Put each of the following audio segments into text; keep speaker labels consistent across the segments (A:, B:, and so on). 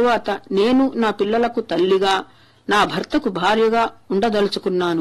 A: తరువాత నేను నా పిల్లలకు తల్లిగా నా భర్తకు భార్యగా ఉండదలుచుకున్నాను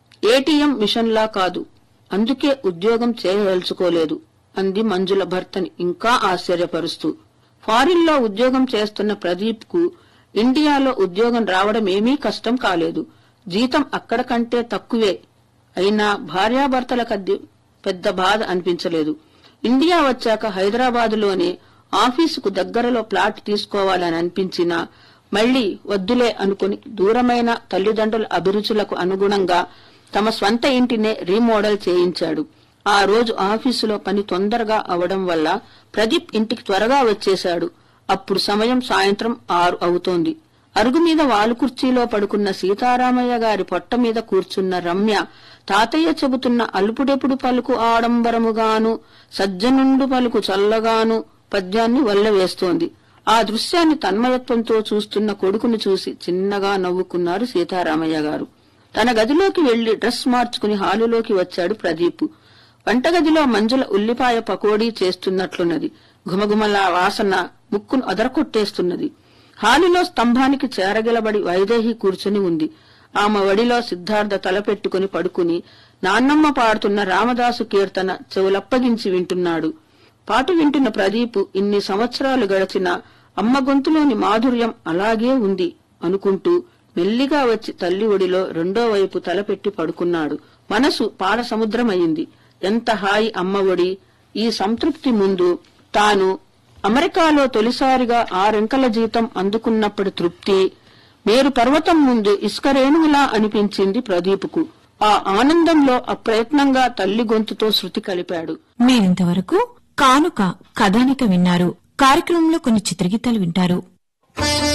A: ఏటీఎం మిషన్లా కాదు అందుకే ఉద్యోగం చేయదలుచుకోలేదు అంది మంజుల భర్తని ఇంకా ఆశ్చర్యపరుస్తూ ఫారిన్లో ఉద్యోగం చేస్తున్న ప్రదీప్ కు ఇండియాలో ఉద్యోగం రావడం ఏమీ కష్టం కాలేదు జీతం అక్కడ కంటే తక్కువే అయినా భార్యాభర్తలకద్ది పెద్ద బాధ అనిపించలేదు ఇండియా వచ్చాక హైదరాబాదులోనే ఆఫీసుకు దగ్గరలో ప్లాట్ తీసుకోవాలని అనిపించినా మళ్లీ వద్దులే అనుకుని దూరమైన తల్లిదండ్రుల అభిరుచులకు అనుగుణంగా తమ స్వంత ఇంటినే రీమోడల్ చేయించాడు ఆ రోజు ఆఫీసులో పని తొందరగా అవడం వల్ల ప్రదీప్ ఇంటికి త్వరగా వచ్చేశాడు అప్పుడు సమయం సాయంత్రం ఆరు అవుతోంది అరుగు మీద వాలు కుర్చీలో పడుకున్న సీతారామయ్య గారి పొట్ట మీద కూర్చున్న రమ్య తాతయ్య చెబుతున్న అలుపుడెప్పుడు పలుకు ఆడంబరముగాను సజ్జనుండు పలుకు చల్లగాను పద్యాన్ని వల్లవేస్తోంది ఆ దృశ్యాన్ని తన్మయత్వంతో చూస్తున్న కొడుకును చూసి చిన్నగా నవ్వుకున్నారు సీతారామయ్య గారు తన గదిలోకి వెళ్లి డ్రెస్ మార్చుకుని హాలులోకి వచ్చాడు ప్రదీప్ వంటగదిలో మంజుల ఉల్లిపాయ పకోడీ చేస్తున్నట్లున్నది ఘుమఘుమలా వాసన ముక్కును అదరకొట్టేస్తున్నది హాలులో స్తంభానికి చేరగిలబడి వైదేహి కూర్చుని ఉంది ఆమె వడిలో సిద్ధార్థ తలపెట్టుకుని పడుకుని నాన్నమ్మ పాడుతున్న రామదాసు కీర్తన చెవులప్పగించి వింటున్నాడు పాటు వింటున్న ప్రదీప్ ఇన్ని సంవత్సరాలు గడిచిన అమ్మ గొంతులోని మాధుర్యం అలాగే ఉంది అనుకుంటూ మెల్లిగా వచ్చి తల్లి ఒడిలో రెండో వైపు తలపెట్టి పడుకున్నాడు మనసు పాల సముద్రమయ్యింది ఎంత హాయి అమ్మ ఒడి ఈ సంతృప్తి ముందు తాను అమెరికాలో తొలిసారిగా ఆరెంకల జీతం అందుకున్నప్పటి తృప్తి మేరు పర్వతం ముందు ఇసుక రేణువులా అనిపించింది ప్రదీప్కు ఆ ఆనందంలో అప్రయత్నంగా తల్లి గొంతుతో శృతి కలిపాడు
B: మీరింతవరకు కానుక కథానిక విన్నారు కార్యక్రమంలో కొన్ని చిత్రగీతాలు వింటారు